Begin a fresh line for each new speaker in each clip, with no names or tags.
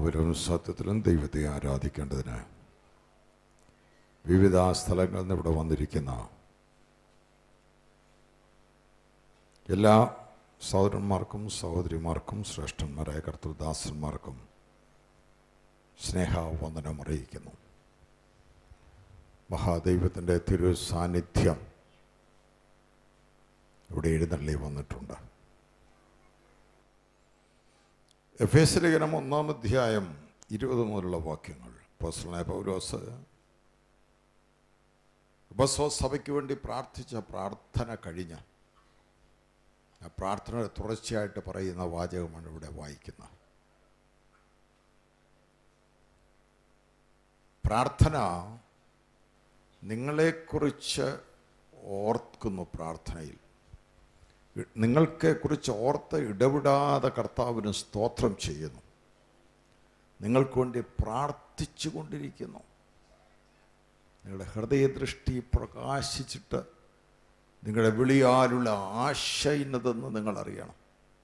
ആത്മാവിലും സത്യത്തിലും ദൈവത്തെ ആരാധിക്കേണ്ടതിന് വിവിധ സ്ഥലങ്ങളിൽ നിന്ന് ഇവിടെ വന്നിരിക്കുന്ന എല്ലാ സഹോദരന്മാർക്കും സഹോദരിമാർക്കും ശ്രേഷ്ഠന്മാരായ കർത്തൃദാസന്മാർക്കും സ്നേഹവന്ദനം അറിയിക്കുന്നു മഹാദൈവത്തിൻ്റെ തിരു സാന്നിധ്യം ഇവിടെ എഴുന്നള്ളി വന്നിട്ടുണ്ട് എഫ് എസ് ലേഖനം ഒന്നാം അധ്യായം ഇരുപത് മുതലുള്ള വാക്യങ്ങൾ പോസ്റ്റലായ പൗലോസ് ഉപസ്വ സഭയ്ക്ക് വേണ്ടി പ്രാർത്ഥിച്ച പ്രാർത്ഥന കഴിഞ്ഞ് ആ പ്രാർത്ഥന തുടർച്ചയായിട്ട് പറയുന്ന വാചകമാണ് ഇവിടെ വായിക്കുന്നത് പ്രാർത്ഥന നിങ്ങളെക്കുറിച്ച് ഓർക്കുന്നു പ്രാർത്ഥനയിൽ നിങ്ങൾക്കെ കുറിച്ച് ഓർത്ത് ഇടപെടാതെ കർത്താവിന് സ്തോത്രം ചെയ്യുന്നു നിങ്ങൾക്ക് വേണ്ടി പ്രാർത്ഥിച്ചു കൊണ്ടിരിക്കുന്നു നിങ്ങളുടെ ഹൃദയദൃഷ്ടി പ്രകാശിച്ചിട്ട് നിങ്ങളുടെ വിളിയാലുള്ള ആശ ഇന്നതെന്ന് നിങ്ങൾ അറിയണം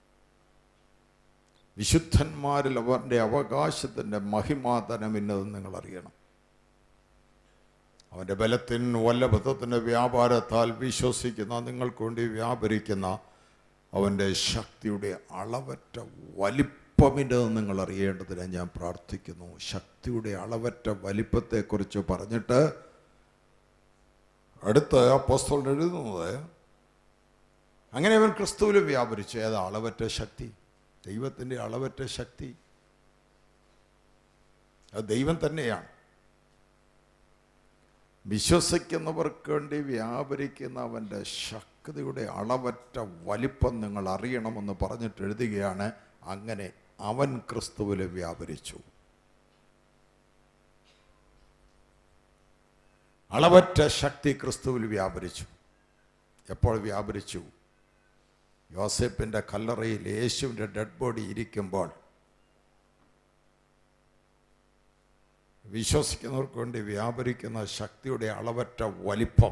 വിശുദ്ധന്മാരിൽ അവൻ്റെ അവകാശത്തിൻ്റെ മഹിമാതനം ഇന്നതെന്ന് നിങ്ങൾ അറിയണം അവൻ്റെ ബലത്തിൻ വല്ലഭത്വത്തിൻ്റെ വ്യാപാരത്താൽ വിശ്വസിക്കുന്ന നിങ്ങൾക്ക് വേണ്ടി വ്യാപരിക്കുന്ന അവൻ്റെ ശക്തിയുടെ അളവറ്റ വലിപ്പമിൻ്റെന്ന് നിങ്ങൾ അറിയേണ്ടതിന് ഞാൻ പ്രാർത്ഥിക്കുന്നു ശക്തിയുടെ അളവറ്റ വലിപ്പത്തെക്കുറിച്ച് പറഞ്ഞിട്ട് അടുത്ത് അപ്പോസ്തോൽ എഴുതുന്നത് അങ്ങനെ അവൻ ക്രിസ്തുവിൽ വ്യാപരിച്ചു ഏതാ അളവറ്റ ശക്തി ദൈവത്തിൻ്റെ അളവറ്റ ശക്തി അത് ദൈവം തന്നെയാണ് വിശ്വസിക്കുന്നവർക്ക് വേണ്ടി വ്യാപരിക്കുന്ന അവൻ്റെ ശക്തിയുടെ അളവറ്റ വലിപ്പം നിങ്ങൾ അറിയണമെന്ന് പറഞ്ഞിട്ട് എഴുതുകയാണ് അങ്ങനെ അവൻ ക്രിസ്തുവിൽ വ്യാപരിച്ചു അളവറ്റ ശക്തി ക്രിസ്തുവിൽ വ്യാപരിച്ചു എപ്പോൾ വ്യാപരിച്ചു യോസെപ്പിൻ്റെ കല്ലറയിൽ യേശുവിൻ്റെ ഡെഡ് ബോഡി ഇരിക്കുമ്പോൾ വിശ്വസിക്കുന്നവർക്ക് വേണ്ടി വ്യാപരിക്കുന്ന ശക്തിയുടെ അളവറ്റ വലിപ്പം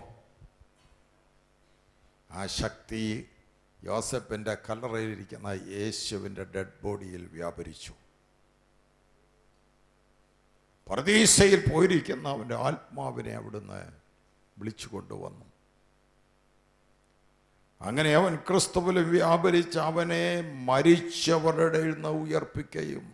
ആ ശക്തി യോസെപ്പിൻ്റെ കല്ലറയിലിരിക്കുന്ന യേശുവിൻ്റെ ഡെഡ് ബോഡിയിൽ വ്യാപരിച്ചു പ്രതീക്ഷയിൽ പോയിരിക്കുന്ന അവൻ്റെ ആത്മാവിനെ അവിടുന്ന് വിളിച്ചു കൊണ്ടുവന്നു അങ്ങനെ അവൻ ക്രിസ്തുവിൽ വ്യാപരിച്ച് അവനെ മരിച്ചവരുടെ നിന്ന് ഉയർപ്പിക്കുകയും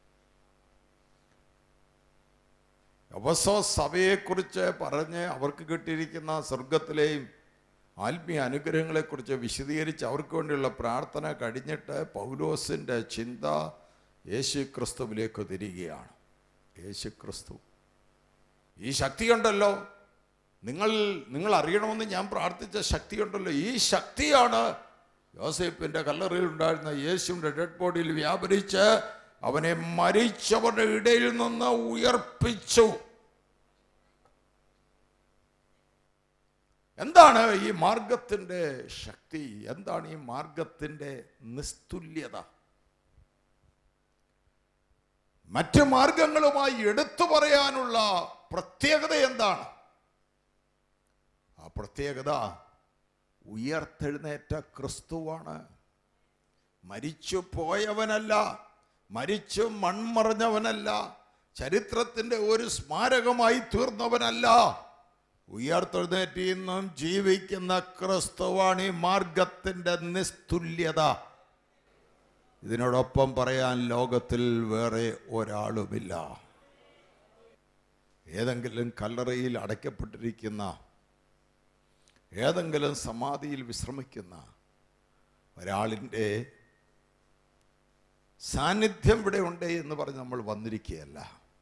അവസോ സഭയെക്കുറിച്ച് പറഞ്ഞ് അവർക്ക് കിട്ടിയിരിക്കുന്ന സ്വർഗത്തിലെയും ആത്മീയ അനുഗ്രഹങ്ങളെക്കുറിച്ച് വിശദീകരിച്ച് അവർക്ക് വേണ്ടിയുള്ള പ്രാർത്ഥന കഴിഞ്ഞിട്ട് പൗലോസിൻ്റെ ചിന്ത യേശു ക്രിസ്തുവിലേക്ക് തിരികെയാണ് യേശു ക്രിസ്തു ഈ ശക്തിയുണ്ടല്ലോ നിങ്ങൾ നിങ്ങൾ അറിയണമെന്ന് ഞാൻ പ്രാർത്ഥിച്ച ശക്തിയുണ്ടല്ലോ ഈ ശക്തിയാണ് യോസേപ്പിൻ്റെ കല്ലറയിൽ ഉണ്ടായിരുന്ന യേശുവിൻ്റെ ഡെഡ് ബോഡിയിൽ വ്യാപരിച്ച് അവനെ മരിച്ചവരുടെ ഇടയിൽ നിന്ന് ഉയർപ്പിച്ചു എന്താണ് ഈ മാർഗത്തിൻ്റെ ശക്തി എന്താണ് ഈ മാർഗത്തിൻ്റെ നിസ്തുല്യത മറ്റ് മാർഗങ്ങളുമായി എടുത്തു പറയാനുള്ള പ്രത്യേകത എന്താണ് ആ പ്രത്യേകത ഉയർത്തെഴുന്നേറ്റ ക്രിസ്തുവാണ് മരിച്ചു പോയവനല്ല മരിച്ചു മൺമറഞ്ഞവനല്ല ചരിത്രത്തിൻ്റെ ഒരു സ്മാരകമായി തീർന്നവനല്ല ഉയർത്തെഴുന്നേറ്റ് ഇന്നും ജീവിക്കുന്ന ക്രിസ്തുവാണ് ഈ മാർഗത്തിൻ്റെ നിസ്തുല്യത ഇതിനോടൊപ്പം പറയാൻ ലോകത്തിൽ വേറെ ഒരാളുമില്ല ഏതെങ്കിലും കല്ലറയിൽ അടയ്ക്കപ്പെട്ടിരിക്കുന്ന ഏതെങ്കിലും സമാധിയിൽ വിശ്രമിക്കുന്ന ഒരാളിൻ്റെ സാന്നിധ്യം ഇവിടെ ഉണ്ട് എന്ന് പറഞ്ഞ് നമ്മൾ വന്നിരിക്കുകയല്ല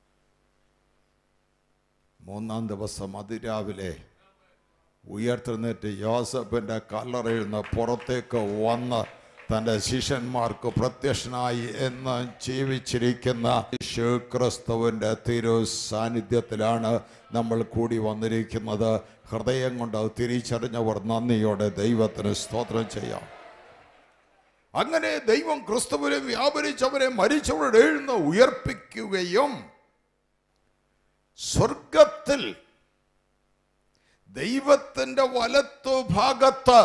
മൂന്നാം ദിവസം അതിരാവിലെ ഉയർത്തെഴുന്നേറ്റ് യോസഫിൻ്റെ കല്ലറയിൽ നിന്ന് പുറത്തേക്ക് വന്ന് തൻ്റെ ശിഷ്യന്മാർക്ക് പ്രത്യക്ഷനായി എന്ന് ജീവിച്ചിരിക്കുന്ന യേശു ക്രിസ്തുവിൻ്റെ തിരു സാന്നിധ്യത്തിലാണ് നമ്മൾ കൂടി വന്നിരിക്കുന്നത് ഹൃദയം കൊണ്ട് അത് തിരിച്ചറിഞ്ഞവർ നന്ദിയോടെ ദൈവത്തിന് സ്തോത്രം ചെയ്യാം അങ്ങനെ ദൈവം ക്രിസ്തുവിനെ വ്യാപരിച്ചവരെ മരിച്ചവരുടെ എഴുന്ന് ഉയർപ്പിക്കുകയും സ്വർഗത്തിൽ ദൈവത്തിന്റെ വലത്തു ഭാഗത്ത്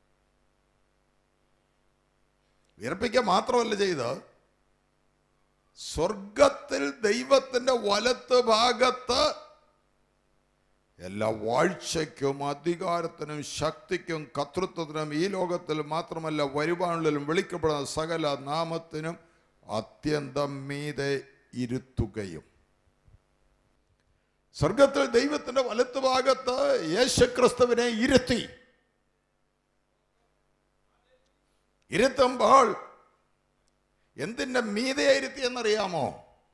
ഉയർപ്പിക്കുക മാത്രമല്ല ചെയ്ത് സ്വർഗത്തിൽ ദൈവത്തിന്റെ വലത്ത് ഭാഗത്ത് എല്ലാ വാഴ്ചയ്ക്കും അധികാരത്തിനും ശക്തിക്കും കർത്തൃത്വത്തിനും ഈ ലോകത്തിൽ മാത്രമല്ല വരുവാനുള്ളിലും വിളിക്കപ്പെടുന്ന സകല നാമത്തിനും അത്യന്തം മീതെ ഇരുത്തുകയും സ്വർഗത്തിൽ ദൈവത്തിന്റെ വലത്ത് ഭാഗത്ത് യേശുക്രിസ്തുവിനെ ഇരുത്തി ഇരുത്തുമ്പോൾ എന്തിൻ്റെ മീതെ ഇരുത്തി എന്നറിയാമോ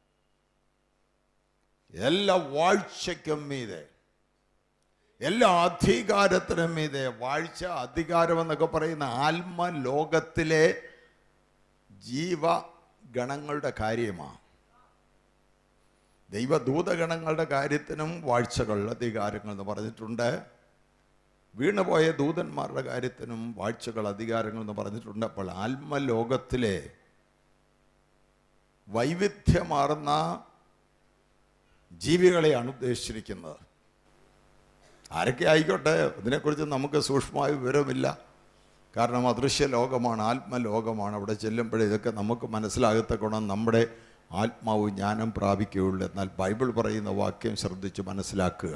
എല്ലാ വാഴ്ചയ്ക്കും മീതെ എല്ലാ അധികാരത്തിനും മീതെ വാഴ്ച അധികാരം എന്നൊക്കെ പറയുന്ന ആത്മ ലോകത്തിലെ ജീവഗണങ്ങളുടെ കാര്യമാണ് ദൈവദൂതഗണങ്ങളുടെ കാര്യത്തിനും വാഴ്ചകൾ അധികാരങ്ങൾ എന്ന് പറഞ്ഞിട്ടുണ്ട് വീണുപോയ ദൂതന്മാരുടെ കാര്യത്തിനും വാഴ്ചകൾ അധികാരങ്ങൾ എന്ന് പറഞ്ഞിട്ടുണ്ട് അപ്പോൾ ആത്മലോകത്തിലെ വൈവിധ്യമാർന്ന ജീവികളെയാണ് ഉദ്ദേശിച്ചിരിക്കുന്നത് ആരൊക്കെ ആയിക്കോട്ടെ ഇതിനെക്കുറിച്ച് നമുക്ക് സൂക്ഷ്മമായ വിവരമില്ല കാരണം അദൃശ്യ ലോകമാണ് ആത്മലോകമാണ് അവിടെ ചെല്ലുമ്പോഴേ ഇതൊക്കെ നമുക്ക് മനസ്സിലാകത്തക്കണം നമ്മുടെ ആത്മാവ് ജ്ഞാനം പ്രാപിക്കുകയുള്ളൂ എന്നാൽ ബൈബിൾ പറയുന്ന വാക്യം ശ്രദ്ധിച്ച് മനസ്സിലാക്കുക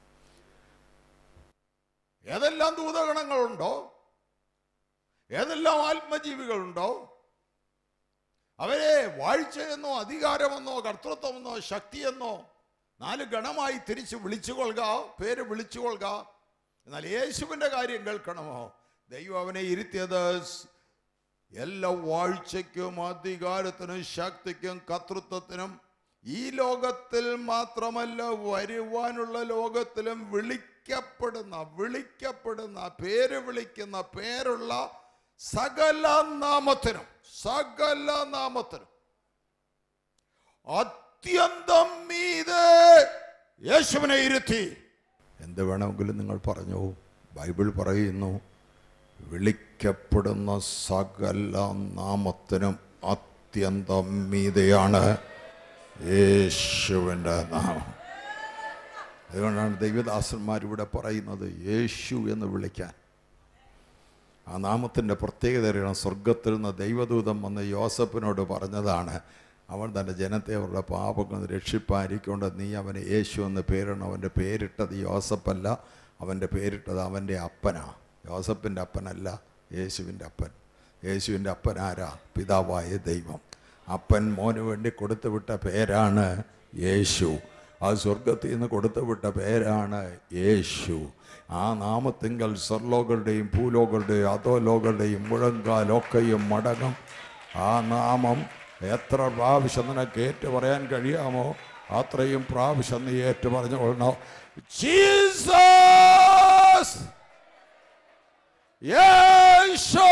ഏതെല്ലാം ദൂതഗണങ്ങളുണ്ടോ ഏതെല്ലാം ആത്മജീവികളുണ്ടോ അവരെ വാഴ്ചയെന്നോ അധികാരമെന്നോ കർത്തൃത്വമെന്നോ ശക്തിയെന്നോ നാല് ഗണമായി തിരിച്ച് വിളിച്ചുകൊള്ളുക പേര് വിളിച്ചുകൊള്ളുക എന്നാൽ യേശുവിൻ്റെ കാര്യം കേൾക്കണമോ ദൈവം അവനെ ഇരുത്തിയത് സ്- എല്ലാ വാഴ്ചയ്ക്കും അധികാരത്തിനും ശക്തിക്കും കർത്തൃത്വത്തിനും ഈ ലോകത്തിൽ മാത്രമല്ല വരുവാനുള്ള ലോകത്തിലും വിളിക്കപ്പെടുന്ന വിളിക്കപ്പെടുന്ന പേര് വിളിക്കുന്ന പേരുള്ള സകല നാമത്തിനും സകല നാമത്തിനും അത്യന്തം മീതെ യേശുവിനെ ഇരുത്തി എന്ത് വേണമെങ്കിലും നിങ്ങൾ പറഞ്ഞു ബൈബിൾ പറയുന്നു വിളിക്കപ്പെടുന്ന സകല നാമത്തിനും അത്യന്തം മീതെയാണ് യേശുവിൻ്റെ നാമം അതുകൊണ്ടാണ് ദൈവദാസന്മാർ ഇവിടെ പറയുന്നത് യേശു എന്ന് വിളിക്കാൻ ആ നാമത്തിൻ്റെ പ്രത്യേകത അറിയണം സ്വർഗത്തിൽ നിന്ന് ദൈവദൂതം വന്ന് യോസഫിനോട് പറഞ്ഞതാണ് അവൻ തൻ്റെ ജനത്തെ അവരുടെ പാപങ്ങൾ രക്ഷിപ്പായിരിക്കൊണ്ട് നീ അവന് യേശു എന്ന് പേരിടണം അവൻ്റെ പേരിട്ടത് യോസഫല്ല അവൻ്റെ പേരിട്ടത് അവൻ്റെ അപ്പനാ യോസഫിൻ്റെ അപ്പനല്ല യേശുവിൻ്റെ അപ്പൻ യേശുവിൻ്റെ അപ്പൻ ആരാ പിതാവായ ദൈവം അപ്പൻ മോന് വേണ്ടി കൊടുത്തുവിട്ട പേരാണ് യേശു ആ സ്വർഗത്തിൽ നിന്ന് കൊടുത്തുവിട്ട പേരാണ് യേശു ആ നാമത്തിങ്കൽ സ്വർലോകളുടെയും ഭൂലോകളുടെയും അധോലോകളുടെയും മുഴങ്കാലൊക്കെയും മടങ്ങും ആ നാമം എത്ര പ്രാവശ്യം നിനക്ക് ഏറ്റു പറയാൻ കഴിയാമോ അത്രയും പ്രാവശ്യം നീ ഏറ്റു പറഞ്ഞുകൊള്ളണം ജീസസ് യേശു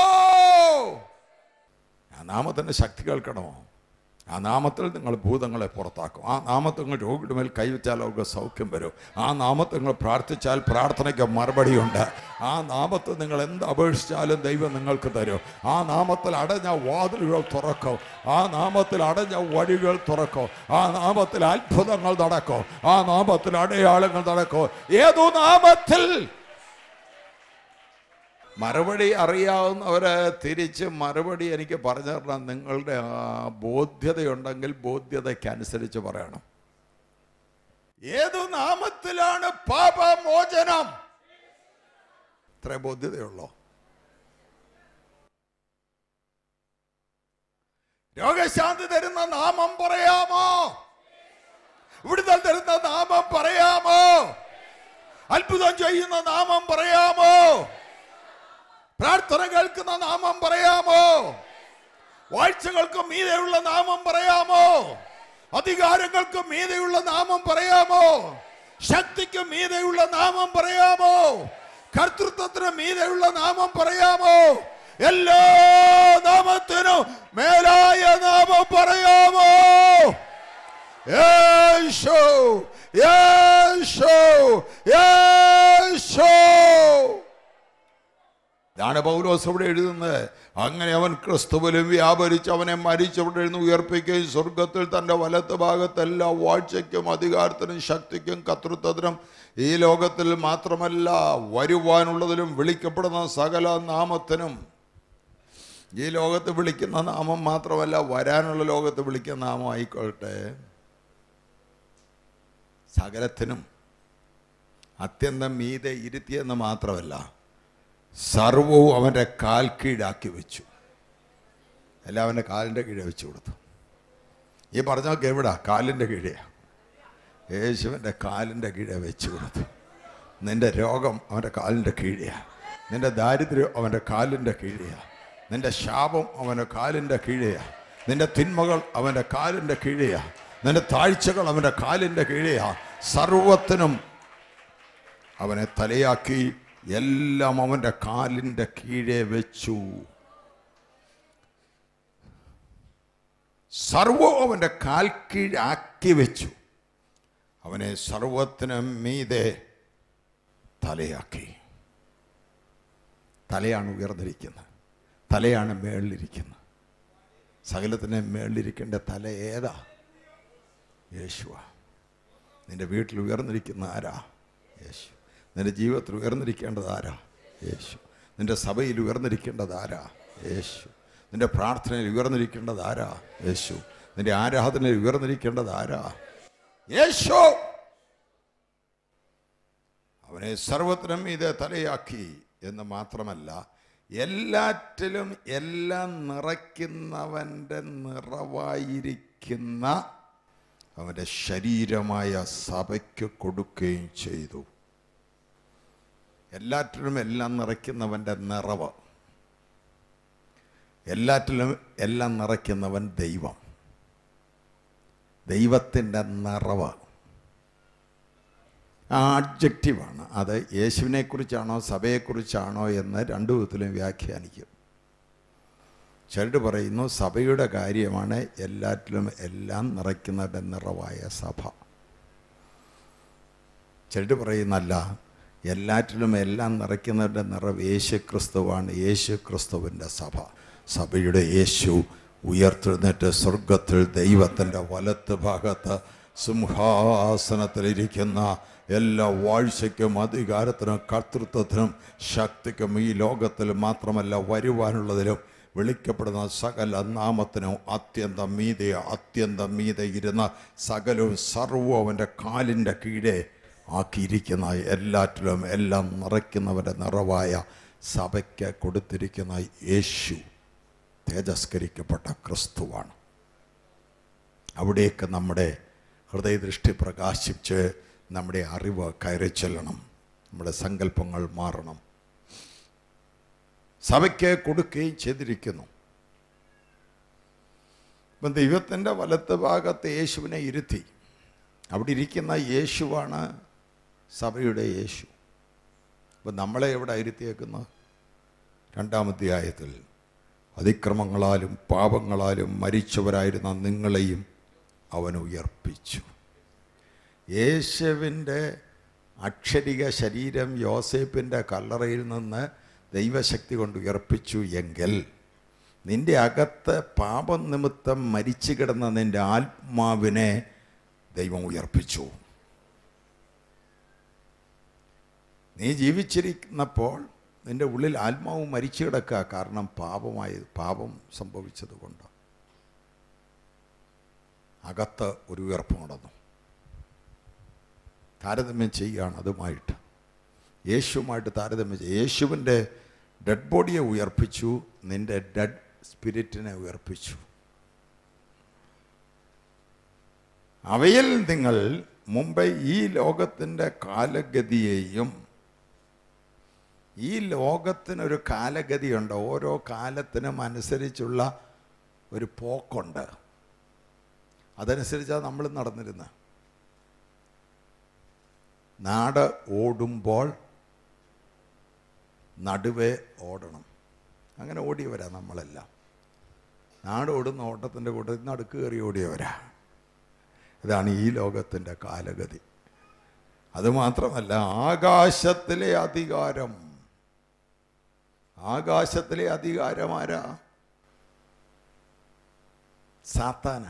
ആ നാമത്തിൻ്റെ ശക്തി കേൾക്കണമോ ആ നാമത്തിൽ നിങ്ങൾ ഭൂതങ്ങളെ പുറത്താക്കും ആ നാമത്തിൽ നിങ്ങൾ രോഗിയുടെ മേൽ കൈവച്ചാൽ അവർക്ക് സൗഖ്യം വരും ആ നാമത്തിൽ നിങ്ങൾ പ്രാർത്ഥിച്ചാൽ പ്രാർത്ഥനയ്ക്ക് മറുപടിയുണ്ട് ആ നാമത്തിൽ നിങ്ങൾ എന്ത് അപേക്ഷിച്ചാലും ദൈവം നിങ്ങൾക്ക് തരും ആ നാമത്തിൽ അടഞ്ഞ വാതിലുകൾ തുറക്കും ആ നാമത്തിൽ അടഞ്ഞ വഴികൾ തുറക്കും ആ നാമത്തിൽ അത്ഭുതങ്ങൾ നടക്കും ആ നാമത്തിൽ അടയാളങ്ങൾ നടക്കും ഏതു നാമത്തിൽ മറുപടി അറിയാവുന്നവര് തിരിച്ച് മറുപടി എനിക്ക് പറഞ്ഞു തരണം നിങ്ങളുടെ ആ ബോധ്യതയുണ്ടെങ്കിൽ ബോധ്യതയ്ക്കനുസരിച്ച് പറയണം ഏതു നാമത്തിലാണ് പാപമോചനം ഇത്ര ബോധ്യതയുള്ളോ രോഗശാന്തി തരുന്ന നാമം പറയാമോ വിടുതൽ തരുന്ന നാമം പറയാമോ അത്ഭുതം ചെയ്യുന്ന നാമം പറയാമോ പ്രാർത്ഥന കേൾക്കുന്ന നാമം പറയാമോ വാഴ്ചകൾക്ക് മീതെയുള്ള നാമം പറയാമോ അധികാരങ്ങൾക്ക് മീതെയുള്ള നാമം പറയാമോ ശക്തിക്ക് മീതെയുള്ള നാമം പറയാമോ കർത്തൃത്വത്തിന് മീതെയുള്ള നാമം പറയാമോ എല്ലാ നാമത്തിനും മേലായ നാമം പറയാമോ യേശു യേശു യേശു ഇതാണ് പൗലോസ് ഇവിടെ എഴുതുന്നത് അങ്ങനെ അവൻ ക്രിസ്തുവിലും വ്യാപരിച്ച് അവനെ മരിച്ചവിടെ എഴുന്ന് ഉയർപ്പിക്കുകയും സ്വർഗത്തിൽ തൻ്റെ വലത്ത് ഭാഗത്ത് എല്ലാ വാഴ്ചയ്ക്കും അധികാരത്തിനും ശക്തിക്കും കർത്തൃത്വത്തിനും ഈ ലോകത്തിൽ മാത്രമല്ല വരുവാനുള്ളതിലും വിളിക്കപ്പെടുന്ന സകല നാമത്തിനും ഈ ലോകത്ത് വിളിക്കുന്ന നാമം മാത്രമല്ല വരാനുള്ള ലോകത്ത് വിളിക്കുന്ന നാമം ആയിക്കോട്ടെ സകലത്തിനും അത്യന്തം മീതെ ഇരുത്തിയെന്ന് മാത്രമല്ല സർവവും അവൻ്റെ കാൽ കീഴാക്കി വെച്ചു എല്ലാം അവൻ്റെ കാലിൻ്റെ കീഴെ വെച്ച് കൊടുത്തു ഈ പറഞ്ഞൊക്കെ എവിടാ കാലിൻ്റെ കീഴെയാ യേശുവിൻ്റെ കാലിൻ്റെ കീഴെ വെച്ച് കൊടുത്തു നിന്റെ രോഗം അവൻ്റെ കാലിൻ്റെ കീഴെയാ നിന്റെ ദാരിദ്ര്യം അവൻ്റെ കാലിൻ്റെ കീഴെയാ നിന്റെ ശാപം അവൻ്റെ കാലിൻ്റെ കീഴെയാ നിന്റെ തിന്മകൾ അവൻ്റെ കാലിൻ്റെ കീഴെയാ നിന്റെ താഴ്ചകൾ അവൻ്റെ കാലിൻ്റെ കീഴെയാ സർവത്തിനും അവനെ തലയാക്കി എല്ലാം അവൻ്റെ കാലിൻ്റെ കീഴെ വെച്ചു സർവവും അവൻ്റെ കാൽ കീഴാക്കി വെച്ചു അവനെ സർവത്തിനും മീതെ തലയാക്കി തലയാണ് ഉയർന്നിരിക്കുന്നത് തലയാണ് മേളിലിരിക്കുന്നത് സകലത്തിന് മേളിലിരിക്കേണ്ട തല ഏതാ യേശുവ നിന്റെ വീട്ടിൽ ഉയർന്നിരിക്കുന്ന ആരാ യേശു നിന്റെ ജീവിതത്തിൽ ഉയർന്നിരിക്കേണ്ടത് ആരാ യേശു നിന്റെ സഭയിൽ ഉയർന്നിരിക്കേണ്ടത് ആരാ യേശു നിന്റെ പ്രാർത്ഥനയിൽ ഉയർന്നിരിക്കേണ്ടത് ആരാ യേശു നിന്റെ ആരാധനയിൽ ഉയർന്നിരിക്കേണ്ടത് ആരാ യേശു അവനെ സർവത്തിനും ഇത് തലയാക്കി എന്ന് മാത്രമല്ല എല്ലാറ്റിലും എല്ലാം നിറയ്ക്കുന്നവൻ്റെ നിറവായിരിക്കുന്ന അവൻ്റെ ശരീരമായ സഭയ്ക്ക് കൊടുക്കുകയും ചെയ്തു എല്ലാറ്റിലും എല്ലാം നിറയ്ക്കുന്നവൻ്റെ നിറവ് എല്ലാറ്റിലും എല്ലാം നിറയ്ക്കുന്നവൻ ദൈവം ദൈവത്തിൻ്റെ നിറവ് ആ ആഡ്ജക്റ്റീവാണ് അത് യേശുവിനെക്കുറിച്ചാണോ സഭയെക്കുറിച്ചാണോ എന്ന് രണ്ടു വിധത്തിലും വ്യാഖ്യാനിക്കും ചിലർ പറയുന്നു സഭയുടെ കാര്യമാണ് എല്ലാറ്റിലും എല്ലാം നിറയ്ക്കുന്നവരുടെ നിറവായ സഭ ചിലർ പറയുന്നല്ല എല്ലാറ്റിലും എല്ലാം നിറയ്ക്കുന്നവരുടെ നിറവ് യേശു ക്രിസ്തുവാണ് യേശു ക്രിസ്തുവിൻ്റെ സഭ സഭയുടെ യേശു ഉയർത്തെഴുന്നേറ്റ് സ്വർഗത്തിൽ ദൈവത്തിൻ്റെ വലത്ത് ഭാഗത്ത് സിംഹാസനത്തിലിരിക്കുന്ന എല്ലാ വാഴ്ചയ്ക്കും അധികാരത്തിനും കർത്തൃത്വത്തിനും ശക്തിക്കും ഈ ലോകത്തിൽ മാത്രമല്ല വരുവാനുള്ളതിലും വിളിക്കപ്പെടുന്ന സകല നാമത്തിനും അത്യന്തം മീതെ അത്യന്തം മീതെ ഇരുന്ന സകലവും സർവ്വം അവൻ്റെ കാലിൻ്റെ കീഴെ ആക്കിയിരിക്കുന്ന എല്ലാറ്റിലും എല്ലാം നിറയ്ക്കുന്നവൻ്റെ നിറവായ സഭയ്ക്ക് കൊടുത്തിരിക്കുന്ന യേശു തേജസ്കരിക്കപ്പെട്ട ക്രിസ്തുവാണ് അവിടേക്ക് നമ്മുടെ ഹൃദയദൃഷ്ടി പ്രകാശിച്ച് നമ്മുടെ അറിവ് കയറി ചെല്ലണം നമ്മുടെ സങ്കല്പങ്ങൾ മാറണം സഭയ്ക്ക് കൊടുക്കുകയും ചെയ്തിരിക്കുന്നു ഇപ്പം ദൈവത്തിൻ്റെ വലത്ത് ഭാഗത്ത് യേശുവിനെ ഇരുത്തി അവിടെ ഇരിക്കുന്ന യേശുവാണ് സഭയുടെ യേശു അപ്പം നമ്മളെ എവിടെ ഇരുത്തിയേക്കുന്നത് രണ്ടാമധ്യായത്തിൽ അതിക്രമങ്ങളാലും പാപങ്ങളാലും മരിച്ചവരായിരുന്ന നിങ്ങളെയും അവൻ ഉയർപ്പിച്ചു യേശുവിൻ്റെ അക്ഷരിക ശരീരം യോസേപ്പിൻ്റെ കല്ലറയിൽ നിന്ന് ദൈവശക്തി കൊണ്ട് ഉയർപ്പിച്ചു എങ്കിൽ നിന്റെ അകത്ത് പാപം നിമിത്തം മരിച്ചു കിടന്ന നിന്റെ ആത്മാവിനെ ദൈവം ഉയർപ്പിച്ചു നീ ജീവിച്ചിരിക്കുന്നപ്പോൾ നിന്റെ ഉള്ളിൽ ആത്മാവ് മരിച്ചു കിടക്കുക കാരണം പാപമായി പാപം സംഭവിച്ചത് കൊണ്ട് അകത്ത് ഒരു ഉയർപ്പ് നടന്നു താരതമ്യം ചെയ്യുകയാണ് അതുമായിട്ട് യേശുവുമായിട്ട് താരതമ്യം ചെയ്യുക യേശുവിൻ്റെ ഡെഡ് ബോഡിയെ ഉയർപ്പിച്ചു നിന്റെ ഡെഡ് സ്പിരിറ്റിനെ ഉയർപ്പിച്ചു അവയിൽ നിങ്ങൾ മുമ്പ് ഈ ലോകത്തിൻ്റെ കാലഗതിയെയും ഈ ലോകത്തിനൊരു കാലഗതിയുണ്ട് ഓരോ കാലത്തിനും അനുസരിച്ചുള്ള ഒരു പോക്കുണ്ട് അതനുസരിച്ചാണ് നമ്മൾ നടന്നിരുന്നത് നാട് ഓടുമ്പോൾ നടുവേ ഓടണം അങ്ങനെ ഓടിയവരാ നമ്മളെല്ലാം നാട് ഓടുന്ന ഓട്ടത്തിൻ്റെ കൂട്ടത്തിൽ നടുക്ക് കയറി ഓടിയവരാ ഇതാണ് ഈ ലോകത്തിൻ്റെ കാലഗതി അതുമാത്രമല്ല ആകാശത്തിലെ അധികാരം ആകാശത്തിലെ അധികാരമാരാ സാത്താന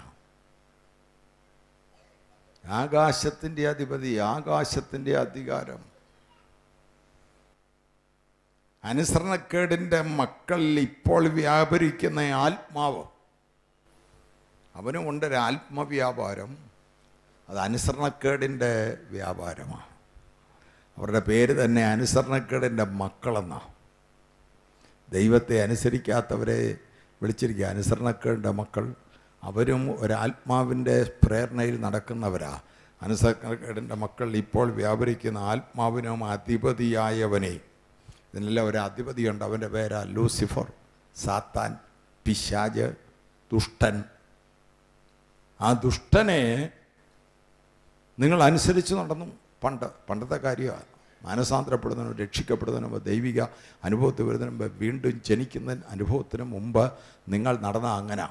ആകാശത്തിൻ്റെ അധിപതി ആകാശത്തിൻ്റെ അധികാരം അനുസരണക്കേടിൻ്റെ മക്കളിൽ ഇപ്പോൾ വ്യാപരിക്കുന്ന ആത്മാവ് അവനും ഉണ്ടൊരു ആത്മവ്യാപാരം അത് അനുസരണക്കേടിൻ്റെ വ്യാപാരമാണ് അവരുടെ പേര് തന്നെ അനുസരണക്കേടിൻ്റെ മക്കളെന്നാണ് ദൈവത്തെ അനുസരിക്കാത്തവരെ വിളിച്ചിരിക്കുക അനുസരണക്കേടിൻ്റെ മക്കൾ അവരും ഒരാത്മാവിൻ്റെ പ്രേരണയിൽ നടക്കുന്നവരാ അനുസരണക്കേടിൻ്റെ മക്കൾ ഇപ്പോൾ വ്യാപരിക്കുന്ന ആത്മാവിനും അധിപതിയായവനെ ഇതിനെല്ലാം ഒരു അധിപതിയുണ്ട് അവൻ്റെ പേരാ ലൂസിഫർ സാത്താൻ പിശാജ് ദുഷ്ടൻ ആ ദുഷ്ടനെ നിങ്ങൾ അനുസരിച്ച് നടന്നു പണ്ട് പണ്ടത്തെ കാര്യമാണ് മാനസാന്തരപ്പെടുന്നതിനും രക്ഷിക്കപ്പെടുന്നതിനും മുമ്പ് ദൈവിക അനുഭവത്തിൽ വരുന്നതിന് മുമ്പ് വീണ്ടും ജനിക്കുന്ന അനുഭവത്തിന് മുമ്പ് നിങ്ങൾ നടന്ന അങ്ങനെ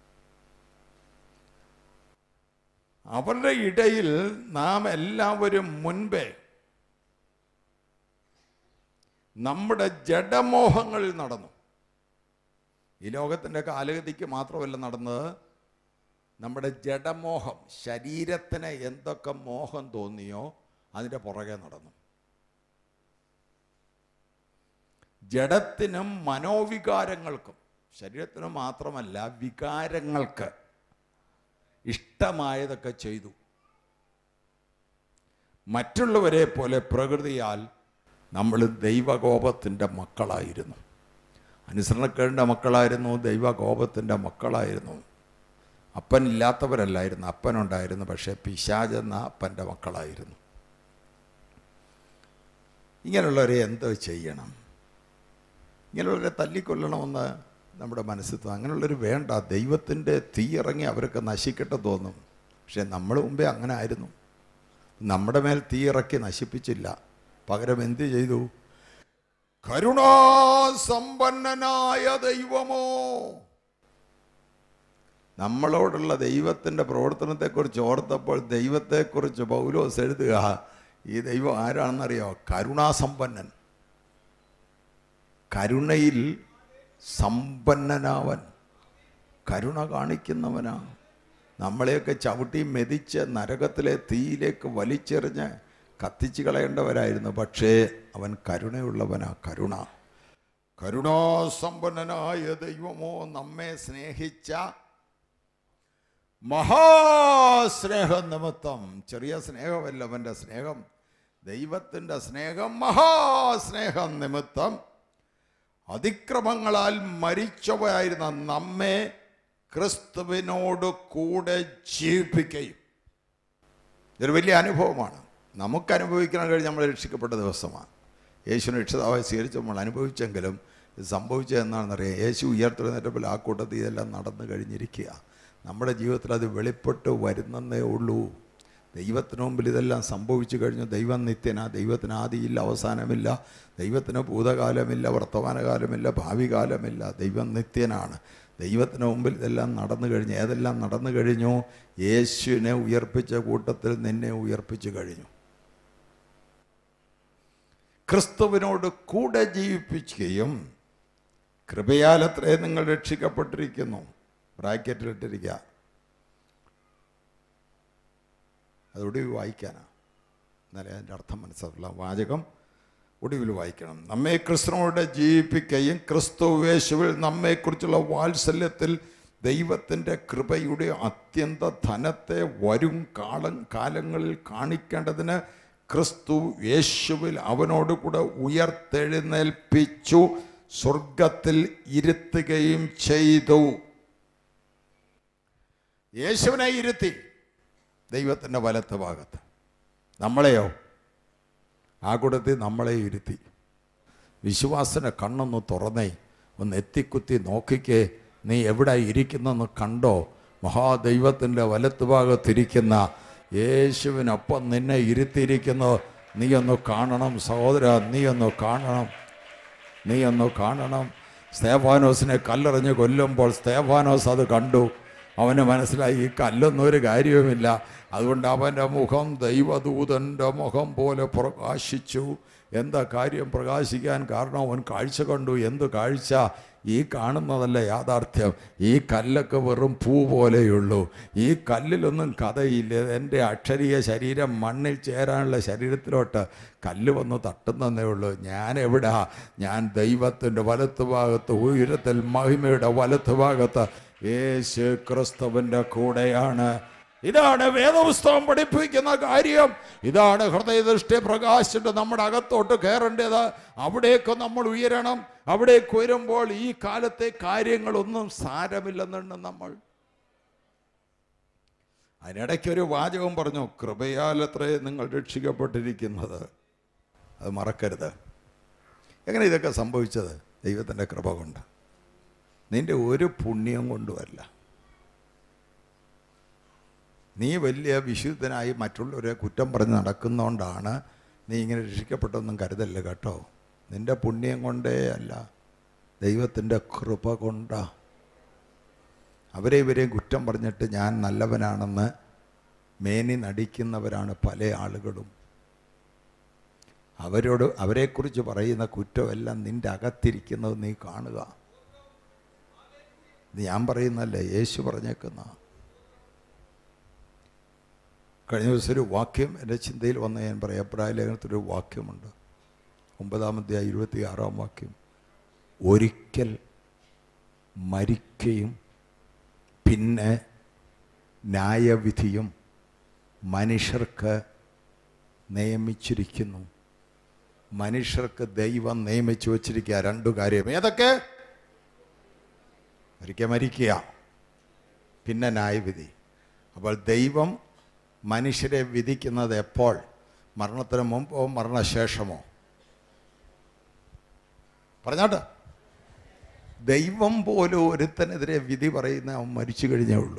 അവരുടെ ഇടയിൽ നാം എല്ലാവരും മുൻപേ നമ്മുടെ ജഡമോഹങ്ങളിൽ നടന്നു ഈ ലോകത്തിൻ്റെ കാലഗതിക്ക് മാത്രമല്ല നടന്നത് നമ്മുടെ ജഡമോഹം ശരീരത്തിന് എന്തൊക്കെ മോഹം തോന്നിയോ അതിൻ്റെ പുറകെ നടന്നു ജഡത്തിനും മനോവികാരങ്ങൾക്കും ശരീരത്തിനും മാത്രമല്ല വികാരങ്ങൾക്ക് ഇഷ്ടമായതൊക്കെ ചെയ്തു മറ്റുള്ളവരെ പോലെ പ്രകൃതിയാൽ നമ്മൾ ദൈവകോപത്തിൻ്റെ മക്കളായിരുന്നു അനുസരണക്കേടിൻ്റെ മക്കളായിരുന്നു ദൈവകോപത്തിൻ്റെ മക്കളായിരുന്നു അപ്പനില്ലാത്തവരല്ലായിരുന്നു അപ്പനുണ്ടായിരുന്നു പക്ഷേ പിശാജെന്ന അപ്പൻ്റെ മക്കളായിരുന്നു ഇങ്ങനെയുള്ളവരെ എന്തോ ചെയ്യണം ഇങ്ങനെയുള്ളവരെ തല്ലിക്കൊല്ലണമെന്ന് നമ്മുടെ മനസ്സിൽ തോന്നും അങ്ങനെയുള്ളവർ വേണ്ട ദൈവത്തിൻ്റെ തീ ഇറങ്ങി അവരൊക്കെ നശിക്കട്ടെ തോന്നും പക്ഷേ നമ്മൾ മുമ്പേ അങ്ങനെ ആയിരുന്നു നമ്മുടെ മേൽ തീ ഇറക്കി നശിപ്പിച്ചില്ല പകരം എന്ത് ചെയ്തു കരുണാസമ്പന്നനായ ദൈവമോ നമ്മളോടുള്ള ദൈവത്തിൻ്റെ പ്രവർത്തനത്തെക്കുറിച്ച് ഓർത്തപ്പോൾ ദൈവത്തെക്കുറിച്ച് പൗലോസ് എഴുതുക ഈ ദൈവം ആരാണെന്നറിയോ കരുണാസമ്പന്നൻ കരുണയിൽ സമ്പന്നനാവൻ കരുണ കാണിക്കുന്നവനാ നമ്മളെയൊക്കെ ചവിട്ടി മെതിച്ച് നരകത്തിലെ തീയിലേക്ക് വലിച്ചെറിഞ്ഞ് കത്തിച്ച് കളയേണ്ടവരായിരുന്നു പക്ഷേ അവൻ കരുണയുള്ളവനാ കരുണ കരുണാസമ്പന്നനായ ദൈവമോ നമ്മെ സ്നേഹിച്ച മഹാസ്നേഹ നിമിത്തം ചെറിയ സ്നേഹമല്ല അവൻ്റെ സ്നേഹം ദൈവത്തിൻ്റെ സ്നേഹം മഹാസ്നേഹം നിമിത്തം അതിക്രമങ്ങളാൽ മരിച്ചവയായിരുന്ന നമ്മെ ക്രിസ്തുവിനോട് കൂടെ ജീവിപ്പിക്കുകയും ഇതൊരു വലിയ അനുഭവമാണ് നമുക്ക് അനുഭവിക്കണം കഴിഞ്ഞ് നമ്മൾ രക്ഷിക്കപ്പെട്ട ദിവസമാണ് യേശുവിനെ രക്ഷിതാവായി സ്വീകരിച്ച് നമ്മൾ അനുഭവിച്ചെങ്കിലും ഇത് സംഭവിച്ചത് എന്താണെന്നറിയാം യേശു ഉയർത്തെഴുന്നേറ്റപ്പോൾ ആ കൂട്ടത്തിൽ ഇതെല്ലാം നടന്നു കഴിഞ്ഞിരിക്കുക നമ്മുടെ ജീവിതത്തിൽ അത് വെളിപ്പെട്ട് വരുന്നതേ ഉള്ളൂ ദൈവത്തിന് മുമ്പിൽ ഇതെല്ലാം സംഭവിച്ചു കഴിഞ്ഞു ദൈവം നിത്യന ദൈവത്തിന് ആദിയില്ല അവസാനമില്ല ദൈവത്തിന് ഭൂതകാലമില്ല വർത്തമാനകാലമില്ല ഭാവി കാലമില്ല ദൈവം നിത്യനാണ് ദൈവത്തിന് മുമ്പിൽ ഇതെല്ലാം നടന്നു കഴിഞ്ഞു ഏതെല്ലാം നടന്നു കഴിഞ്ഞു യേശുവിനെ ഉയർപ്പിച്ച കൂട്ടത്തിൽ നിന്നെ ഉയർപ്പിച്ചു കഴിഞ്ഞു ക്രിസ്തുവിനോട് കൂടെ ജീവിപ്പിക്കുകയും കൃപയാലത്രേ നിങ്ങൾ രക്ഷിക്കപ്പെട്ടിരിക്കുന്നു ബ്രാക്കറ്റിലിട്ടിരിക്കുക അത് ഒടുവിൽ വായിക്കാനാണ് എന്നാലേ അതിൻ്റെ അർത്ഥം മനസ്സിലാക്കില്ല വാചകം ഒടുവിൽ വായിക്കണം നമ്മെ ക്രിസ്തുവിനോട് ജീവിപ്പിക്കുകയും ക്രിസ്തു യേശുവിൽ നമ്മെക്കുറിച്ചുള്ള വാത്സല്യത്തിൽ ദൈവത്തിൻ്റെ കൃപയുടെ അത്യന്ത ധനത്തെ വരും കാലം കാലങ്ങളിൽ കാണിക്കേണ്ടതിന് ക്രിസ്തു യേശുവിൽ അവനോട് കൂടെ ഉയർത്തെഴുന്നേൽപ്പിച്ചു സ്വർഗത്തിൽ ഇരുത്തുകയും ചെയ്തു യേശുവിനെ ഇരുത്തി ദൈവത്തിൻ്റെ വലത്ത് ഭാഗത്ത് നമ്മളെയോ ആ കൂട്ടത്തിൽ നമ്മളെ ഇരുത്തി വിശ്വാസന കണ്ണൊന്ന് തുറന്നേ ഒന്ന് എത്തിക്കുത്തി നോക്കിക്കേ നീ എവിടെ ഇരിക്കുന്നെന്ന് കണ്ടോ മഹാദൈവത്തിൻ്റെ വലത്ത് ഭാഗത്തിരിക്കുന്ന യേശുവിനൊപ്പം നിന്നെ ഇരുത്തിയിരിക്കുന്നു നീ ഒന്ന് കാണണം സഹോദര നീ ഒന്ന് കാണണം നീ ഒന്ന് കാണണം സ്തേഫാനോസിനെ കല്ലെറിഞ്ഞ് കൊല്ലുമ്പോൾ സ്തേഫാനോസ് അത് കണ്ടു അവന് മനസ്സിലായി ഈ കല്ലൊന്നും ഒരു കാര്യവുമില്ല അതുകൊണ്ട് അവൻ്റെ മുഖം ദൈവദൂതൻ്റെ മുഖം പോലെ പ്രകാശിച്ചു എന്താ കാര്യം പ്രകാശിക്കാൻ കാരണം അവൻ കാഴ്ച കണ്ടു എന്ത് കാഴ്ച ഈ കാണുന്നതല്ല യാഥാർത്ഥ്യം ഈ കല്ലൊക്കെ വെറും പൂ പോലെയുള്ളൂ ഈ കല്ലിലൊന്നും കഥയില്ല എൻ്റെ അക്ഷരീയ ശരീരം മണ്ണിൽ ചേരാനുള്ള ശരീരത്തിലോട്ട് കല്ല് വന്ന് തട്ടുന്നതേ ഉള്ളൂ ഞാൻ എവിടാ ഞാൻ ദൈവത്തിൻ്റെ വലത്തുഭാഗത്ത് ഉയരത്തിൽ മഹിമയുടെ വലത്തുഭാഗത്ത് യേശു ക്രിസ്തുവിൻ്റെ കൂടെയാണ് ഇതാണ് വേദപുസ്തകം പഠിപ്പിക്കുന്ന കാര്യം ഇതാണ് ഹൃദയദൃഷ്ടി പ്രകാശിച്ചിട്ട് നമ്മുടെ അകത്തോട്ട് കയറേണ്ടത് അവിടേക്ക് നമ്മൾ ഉയരണം അവിടേക്ക് ഉയരുമ്പോൾ ഈ കാലത്തെ കാര്യങ്ങളൊന്നും സാരമില്ലെന്നുണ്ട് നമ്മൾ അതിനിടയ്ക്ക് ഒരു വാചകം പറഞ്ഞു കൃപയാലത്രേ നിങ്ങൾ രക്ഷിക്കപ്പെട്ടിരിക്കുന്നത് അത് മറക്കരുത് എങ്ങനെ ഇതൊക്കെ സംഭവിച്ചത് ദൈവത്തിൻ്റെ കൃപ കൊണ്ട് നിന്റെ ഒരു പുണ്യം കൊണ്ടുമല്ല നീ വലിയ വിശുദ്ധനായി മറ്റുള്ളവരെ കുറ്റം പറഞ്ഞ് നടക്കുന്നതുകൊണ്ടാണ് നീ ഇങ്ങനെ രക്ഷിക്കപ്പെട്ടൊന്നും കരുതല്ല കേട്ടോ നിന്റെ പുണ്യം കൊണ്ടേ അല്ല ദൈവത്തിൻ്റെ കൃപ കൊണ്ടാ അവരെ ഇവരെയും കുറ്റം പറഞ്ഞിട്ട് ഞാൻ നല്ലവനാണെന്ന് മേനി നടിക്കുന്നവരാണ് പല ആളുകളും അവരോട് അവരെക്കുറിച്ച് പറയുന്ന കുറ്റമെല്ലാം നിൻ്റെ അകത്തിരിക്കുന്നത് നീ കാണുക ഇത് ഞാൻ പറയുന്നല്ലേ യേശു പറഞ്ഞേക്കുന്ന കഴിഞ്ഞ ദിവസം ഒരു വാക്യം എൻ്റെ ചിന്തയിൽ വന്ന ഞാൻ പറയാം എബ്രായ ലേഖനത്തിലൊരു വാക്യമുണ്ട് ഒമ്പതാമത്തെ ഇരുപത്തി ആറാം വാക്യം ഒരിക്കൽ മരിക്കുകയും പിന്നെ ന്യായവിധിയും മനുഷ്യർക്ക് നിയമിച്ചിരിക്കുന്നു മനുഷ്യർക്ക് ദൈവം നിയമിച്ചു വച്ചിരിക്കുക രണ്ടു കാര്യം ഏതൊക്കെ ഒരിക്കൽ മരിക്കുക പിന്നെ ന്യായവിധി അപ്പോൾ ദൈവം മനുഷ്യരെ വിധിക്കുന്നത് എപ്പോൾ മരണത്തിന് മുമ്പോ മരണശേഷമോ പറഞ്ഞാട്ടെ ദൈവം പോലും ഒരുത്തനെതിരെ വിധി പറയുന്ന അവൻ മരിച്ചു കഴിഞ്ഞേ ഉള്ളൂ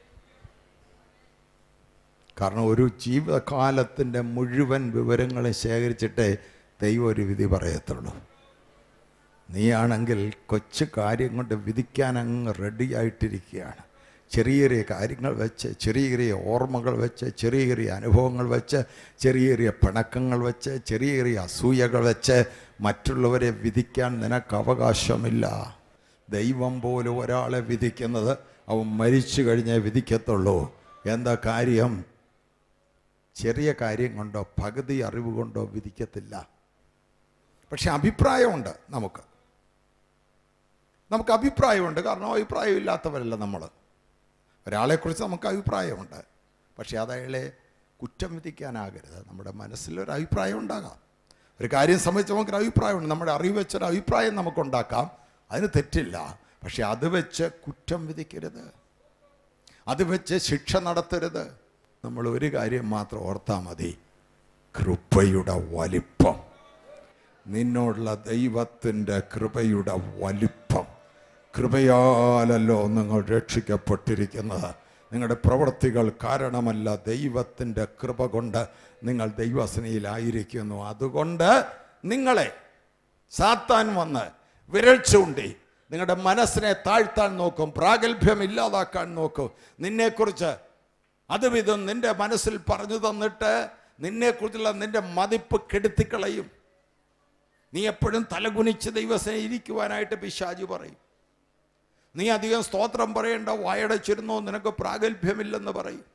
കാരണം ഒരു ജീവിതകാലത്തിൻ്റെ മുഴുവൻ വിവരങ്ങളും ശേഖരിച്ചിട്ടേ ദൈവം ഒരു വിധി പറയത്തുള്ളൂ നീയാണെങ്കിൽ കൊച്ചു കാര്യം കൊണ്ട് വിധിക്കാൻ അങ്ങ് റെഡി ആയിട്ടിരിക്കുകയാണ് ചെറിയ ചെറിയ കാര്യങ്ങൾ വെച്ച് ചെറിയ ചെറിയ ഓർമ്മകൾ വെച്ച് ചെറിയ ചെറിയ അനുഭവങ്ങൾ വെച്ച് ചെറിയ ചെറിയ പിണക്കങ്ങൾ വെച്ച് ചെറിയ ചെറിയ അസൂയകൾ വെച്ച് മറ്റുള്ളവരെ വിധിക്കാൻ നിനക്ക് അവകാശമില്ല ദൈവം പോലും ഒരാളെ വിധിക്കുന്നത് അവൻ മരിച്ചു കഴിഞ്ഞേ വിധിക്കത്തുള്ളൂ എന്താ കാര്യം ചെറിയ കാര്യം കൊണ്ടോ പകുതി അറിവ് കൊണ്ടോ വിധിക്കത്തില്ല പക്ഷെ അഭിപ്രായമുണ്ട് നമുക്ക് നമുക്ക് അഭിപ്രായമുണ്ട് കാരണം അഭിപ്രായം ഇല്ലാത്തവരല്ല നമ്മൾ ഒരാളെക്കുറിച്ച് നമുക്ക് അഭിപ്രായമുണ്ട് പക്ഷേ അത് അയാളെ കുറ്റം വിധിക്കാനാകരുത് നമ്മുടെ മനസ്സിലൊരു അഭിപ്രായം ഉണ്ടാകാം ഒരു കാര്യം സംബന്ധിച്ച് നമുക്കൊരു അഭിപ്രായമുണ്ട് നമ്മുടെ അറിവ് വെച്ചൊരു അഭിപ്രായം നമുക്കുണ്ടാക്കാം അതിന് തെറ്റില്ല പക്ഷെ അത് വെച്ച് കുറ്റം വിധിക്കരുത് അത് വെച്ച് ശിക്ഷ നടത്തരുത് നമ്മൾ ഒരു കാര്യം മാത്രം ഓർത്താൽ മതി കൃപയുടെ വലിപ്പം നിന്നോടുള്ള ദൈവത്തിൻ്റെ കൃപയുടെ വലിപ്പം കൃപയാലല്ലോ നിങ്ങൾ രക്ഷിക്കപ്പെട്ടിരിക്കുന്നത് നിങ്ങളുടെ പ്രവൃത്തികൾ കാരണമല്ല ദൈവത്തിൻ്റെ കൃപ കൊണ്ട് നിങ്ങൾ ദൈവസനയിലായിരിക്കുന്നു അതുകൊണ്ട് നിങ്ങളെ സാത്താൻ വന്ന് വിരൽ ചൂണ്ടി നിങ്ങളുടെ മനസ്സിനെ താഴ്ത്താൻ നോക്കും പ്രാഗൽഭ്യം ഇല്ലാതാക്കാൻ നോക്കും നിന്നെക്കുറിച്ച് അതും ഇതും നിന്റെ മനസ്സിൽ പറഞ്ഞു തന്നിട്ട് നിന്നെക്കുറിച്ചുള്ള നിന്റെ മതിപ്പ് കെടുത്തിക്കളയും നീ എപ്പോഴും തലകുനിച്ച് ദൈവസനെ ഇരിക്കുവാനായിട്ട് പിശാജ് പറയും നീ അധികം സ്തോത്രം പറയേണ്ട വായടച്ചിരുന്നോ നിനക്ക് പ്രാഗൽഭ്യമില്ലെന്ന് പറയും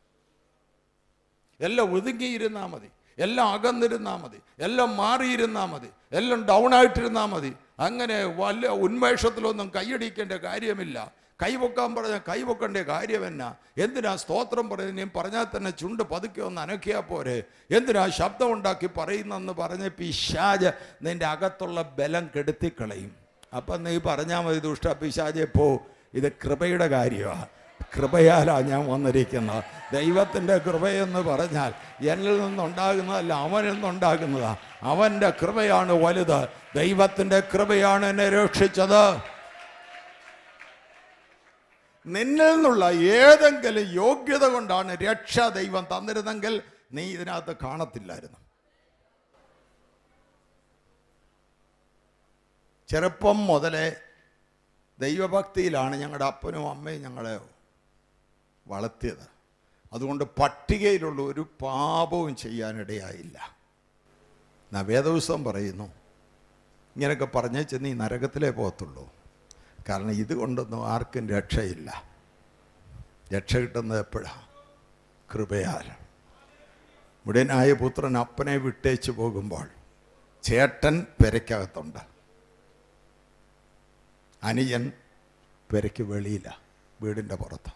എല്ലാം ഒതുങ്ങിയിരുന്നാൽ മതി എല്ലാം അകന്നിരുന്നാൽ മതി എല്ലാം മാറിയിരുന്നാൽ മതി എല്ലാം ഡൗൺ ആയിട്ടിരുന്നാൽ മതി അങ്ങനെ വല്ല ഉന്മേഷത്തിലൊന്നും കൈയടിക്കേണ്ട കാര്യമില്ല കൈവക്കാൻ പറഞ്ഞാൽ കൈവക്കേണ്ട കാര്യം എന്നാ എന്തിനാ സ്തോത്രം പറയുന്നത് നീ പറഞ്ഞാൽ തന്നെ ചുണ്ട് പതുക്കെ ഒന്ന് അനക്കിയാൽ പോരെ എന്തിനാ ശബ്ദം ഉണ്ടാക്കി പറയുന്നെന്ന് പറഞ്ഞ് പിശാജ് നിന്റെ അകത്തുള്ള ബലം കെടുത്തിക്കളയും അപ്പം നീ പറഞ്ഞാൽ മതി ദുഷ്ട പിശാജെ പോ ഇത് കൃപയുടെ കാര്യമാണ് കൃപയാലാണ് ഞാൻ വന്നിരിക്കുന്നത് ദൈവത്തിൻ്റെ കൃപയെന്ന് പറഞ്ഞാൽ എന്നിൽ നിന്നുണ്ടാകുന്നതല്ല അവനിൽ നിന്നുണ്ടാകുന്നതാണ് അവൻ്റെ കൃപയാണ് വലുത് ദൈവത്തിൻ്റെ കൃപയാണ് എന്നെ രക്ഷിച്ചത് നിന്നിൽ നിന്നുള്ള ഏതെങ്കിലും യോഗ്യത കൊണ്ടാണ് രക്ഷ ദൈവം തന്നിരുന്നെങ്കിൽ നീ ഇതിനകത്ത് കാണത്തില്ലായിരുന്നു ചെറുപ്പം മുതലേ ദൈവഭക്തിയിലാണ് ഞങ്ങളുടെ അപ്പനും അമ്മയും ഞങ്ങളെ വളർത്തിയത് അതുകൊണ്ട് പട്ടികയിലുള്ള ഒരു പാപവും ചെയ്യാനിടയായില്ല എന്നാ വേദപുസ്തകം പറയുന്നു ഇങ്ങനെയൊക്കെ പറഞ്ഞേച്ച് നീ നരകത്തിലേ പോകത്തുള്ളൂ കാരണം ഇതുകൊണ്ടൊന്നും ആർക്കും രക്ഷയില്ല രക്ഷ കിട്ടുന്നത് എപ്പോഴാണ് കൃപയാൽ മുടനായ പുത്രൻ അപ്പനെ വിട്ടേച്ച് പോകുമ്പോൾ ചേട്ടൻ പെരയ്ക്കകത്തുണ്ട് അനിയൻ പെരയ്ക്ക് വെളിയില്ല വീടിൻ്റെ പുറത്ത്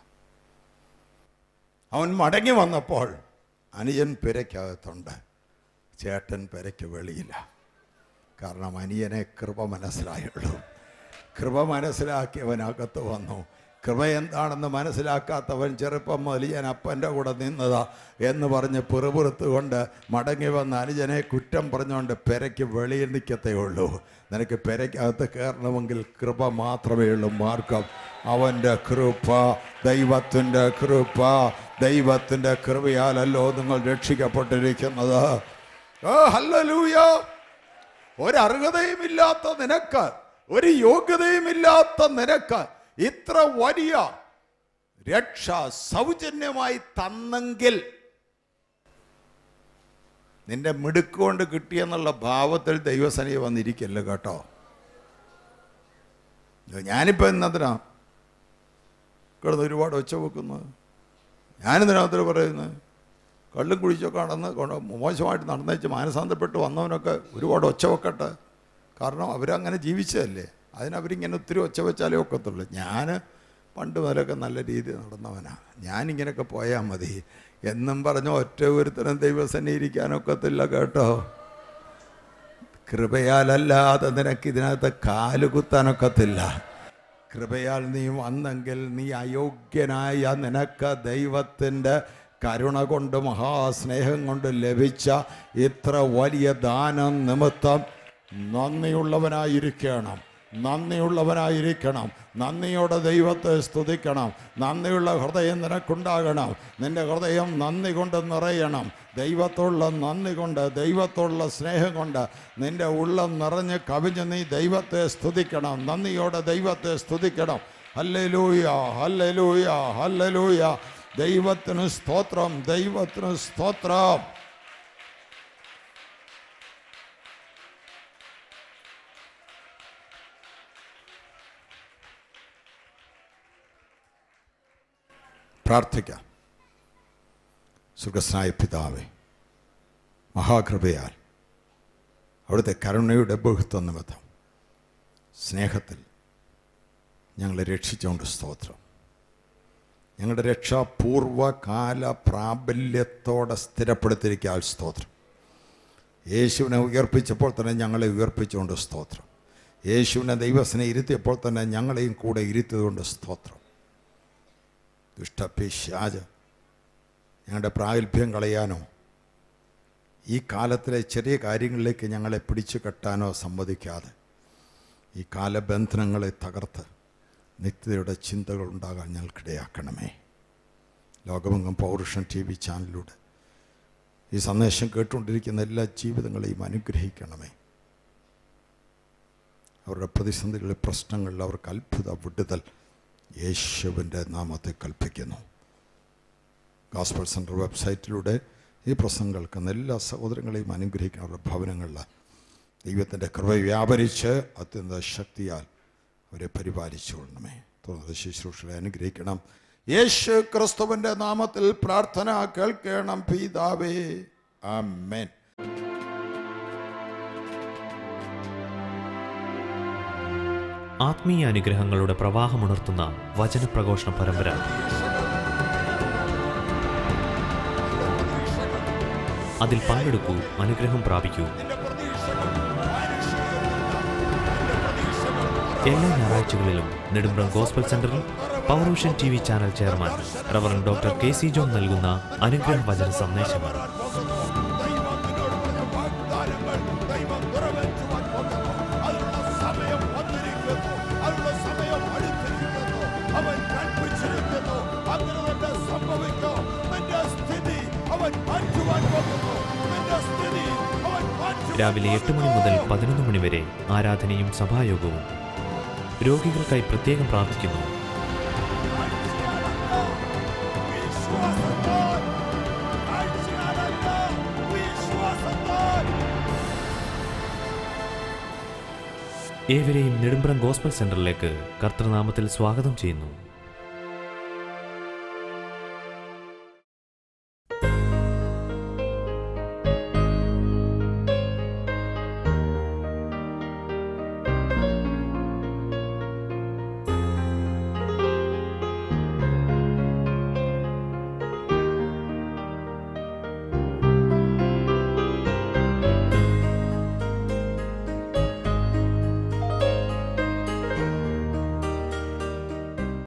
അവൻ മടങ്ങി വന്നപ്പോൾ അനിയൻ പെരയ്ക്കകത്തുണ്ട് ചേട്ടൻ പെരയ്ക്ക് വെളിയില്ല കാരണം അനിയനെ കൃപ മനസ്സിലായുള്ളൂ കൃപ മനസ്സിലാക്കിയവനകത്ത് വന്നു കൃപ എന്താണെന്ന് മനസ്സിലാക്കാത്തവൻ ചെറുപ്പം മുതൽ ഞാൻ അപ്പൻ്റെ കൂടെ നിന്നതാ എന്ന് പറഞ്ഞ് പിറുപിറുത്ത് കൊണ്ട് മടങ്ങി വന്ന അനുജനെ കുറ്റം പറഞ്ഞുകൊണ്ട് പെരയ്ക്ക് വെളിയിൽ നിൽക്കത്തേ ഉള്ളൂ നിനക്ക് പെരയ്ക്കകത്ത് കയറണമെങ്കിൽ കൃപ മാത്രമേ ഉള്ളൂ മാർഗം അവൻ്റെ കൃപ ദൈവത്തിൻ്റെ കൃപ ദൈവത്തിൻ്റെ കൃപയാലല്ലോ നിങ്ങൾ രക്ഷിക്കപ്പെട്ടിരിക്കുന്നത് ഓ ഹല്ലേലൂയ ഒരർഹതയുമില്ലാത്ത നിനക്ക് ഒരു യോഗ്യതയുമില്ലാത്ത നിനക്ക് ഇത്ര വലിയ രക്ഷ സൗജന്യമായി തന്നെങ്കിൽ നിന്റെ മിടുക്ക് കൊണ്ട് കിട്ടിയെന്നുള്ള ഭാവത്തിൽ ദൈവസനി വന്നിരിക്കല്ലോ കേട്ടോ ഞാനിപ്പോൾ എന്നതിനാ കിടന്ന് ഒരുപാട് ഒച്ച വെക്കുന്നത് ഞാനിതിനകത്ത് പറയുന്നത് കള്ളും കുഴിച്ചൊക്കെ നടന്ന് കൊണ്ട് മോശമായിട്ട് നടന്നേച്ച് മാനസാന്തരപ്പെട്ട് വന്നവനൊക്കെ ഒരുപാട് ഒച്ച വെക്കട്ടെ കാരണം അവരങ്ങനെ ജീവിച്ചതല്ലേ അതിനവരിങ്ങനെ ഒത്തിരി ഒച്ച വെച്ചാലേ ഒക്കത്തുള്ളൂ ഞാൻ പണ്ട് മുതലൊക്കെ നല്ല രീതിയിൽ നടന്നവനാണ് ഞാനിങ്ങനെയൊക്കെ പോയാൽ മതി എന്നും പറഞ്ഞ ഒറ്റ ഒരുത്തരം ദൈവസന്നെ ഇരിക്കാനൊക്കത്തില്ല കേട്ടോ കൃപയാലല്ലാതെ നിനക്ക് ഇതിനകത്ത് കാലുകുത്താനൊക്കത്തില്ല കൃപയാൽ നീ വന്നെങ്കിൽ നീ അയോഗ്യനായ നിനക്ക് ദൈവത്തിൻ്റെ കരുണ കൊണ്ട് മഹാസ്നേഹം കൊണ്ട് ലഭിച്ച ഇത്ര വലിയ ദാനം നിമിത്തം നന്ദിയുള്ളവനായിരിക്കണം നന്ദിയുള്ളവനായിരിക്കണം നന്ദിയോടെ ദൈവത്തെ സ്തുതിക്കണം നന്ദിയുള്ള ഹൃദയം നിനക്കുണ്ടാകണം നിന്റെ ഹൃദയം നന്ദി കൊണ്ട് നിറയണം ദൈവത്തോടുള്ള നന്ദി കൊണ്ട് ദൈവത്തോടുള്ള സ്നേഹം കൊണ്ട് നിന്റെ ഉള്ളം നിറഞ്ഞ് കവിഞ്ഞ് നീ ദൈവത്തെ സ്തുതിക്കണം നന്ദിയോടെ ദൈവത്തെ സ്തുതിക്കണം ഹല്ലലൂയ ഹല്ലലൂയ ഹല്ലലൂയ ദൈവത്തിന് സ്തോത്രം ദൈവത്തിന് സ്തോത്രം പ്രാർത്ഥിക്കാം സുഖസ്നായ പിതാവേ മഹാകൃപയാൽ അവിടുത്തെ കരുണയുടെ ബഹുത്വ നിമിത്തം സ്നേഹത്തിൽ ഞങ്ങളെ രക്ഷിച്ചുകൊണ്ട് സ്തോത്രം ഞങ്ങളുടെ രക്ഷ പൂർവ്വകാല പ്രാബല്യത്തോടെ സ്ഥിരപ്പെടുത്തിയിരിക്കാൻ സ്തോത്രം യേശുവിനെ ഉയർപ്പിച്ചപ്പോൾ തന്നെ ഞങ്ങളെ ഉയർപ്പിച്ചുകൊണ്ട് സ്തോത്രം യേശുവിനെ ദൈവത്തിനെ ഇരുത്തിയപ്പോൾ തന്നെ ഞങ്ങളെയും കൂടെ ഇരുത്തിയതുകൊണ്ട് സ്തോത്രം ദുഷ്ടപിശാജ് ഞങ്ങളുടെ പ്രാഗൽഭ്യം കളയാനോ ഈ കാലത്തിലെ ചെറിയ കാര്യങ്ങളിലേക്ക് ഞങ്ങളെ പിടിച്ചു കെട്ടാനോ സമ്മതിക്കാതെ ഈ കാലബന്ധനങ്ങളെ തകർത്ത് നിത്യതയുടെ ചിന്തകൾ ഉണ്ടാകാൻ ഞങ്ങൾക്കിടയാക്കണമേ ലോകമെങ്ങും പൗരുഷൻ ടി വി ചാനലിലൂടെ ഈ സന്ദേശം കേട്ടുകൊണ്ടിരിക്കുന്ന എല്ലാ ജീവിതങ്ങളെയും അനുഗ്രഹിക്കണമേ അവരുടെ പ്രതിസന്ധികളിൽ പ്രശ്നങ്ങളിൽ അവർക്ക് അത്ഭുത വിടുതൽ യേശുവിൻ്റെ നാമത്തെ കൽപ്പിക്കുന്നു ഗാസ്പൽ സെൻറ്റർ വെബ്സൈറ്റിലൂടെ ഈ പ്രസംഗം കേൾക്കുന്ന എല്ലാ സഹോദരങ്ങളെയും അനുഗ്രഹിക്കുന്ന അവരുടെ ഭവനങ്ങളിൽ ദൈവത്തിൻ്റെ കൃപ വ്യാപരിച്ച് അത്യന്ത ശക്തിയാൽ അവരെ പരിപാലിച്ചു കൊള്ളണമേ തുടർന്ന് ശുശ്രൂഷകളെ അനുഗ്രഹിക്കണം യേശു ക്രിസ്തുവിൻ്റെ നാമത്തിൽ പ്രാർത്ഥന കേൾക്കണം പീതാവേ ആമേൻ
ആത്മീയ അനുഗ്രഹങ്ങളുടെ പ്രവാഹമുണർത്തുന്ന വചനപ്രഘോഷണ പരമ്പര അതിൽ പങ്കെടുക്കൂ അനുഗ്രഹം പ്രാപിക്കൂ എല്ലാ ഞായറാഴ്ചകളിലും നെടുമ്പ്രം ഗോസ്ബൽ സെന്ററിൽ പൗരോഷൻ T V channel chairman reverend doctor K C John നൽകുന്ന അനുഗ്രഹ വചന സന്ദേശങ്ങൾ രാവിലെ എട്ട് മണി മുതൽ പതിനൊന്ന് മണി വരെ ആരാധനയും സഭായോഗവും രോഗികൾക്കായി പ്രത്യേകം പ്രാർത്ഥിക്കുന്നു ഏവരെയും നെടുമ്പ്രം ഗോസ്ബൽ സെന്ററിലേക്ക് കർത്തൃനാമത്തിൽ സ്വാഗതം ചെയ്യുന്നു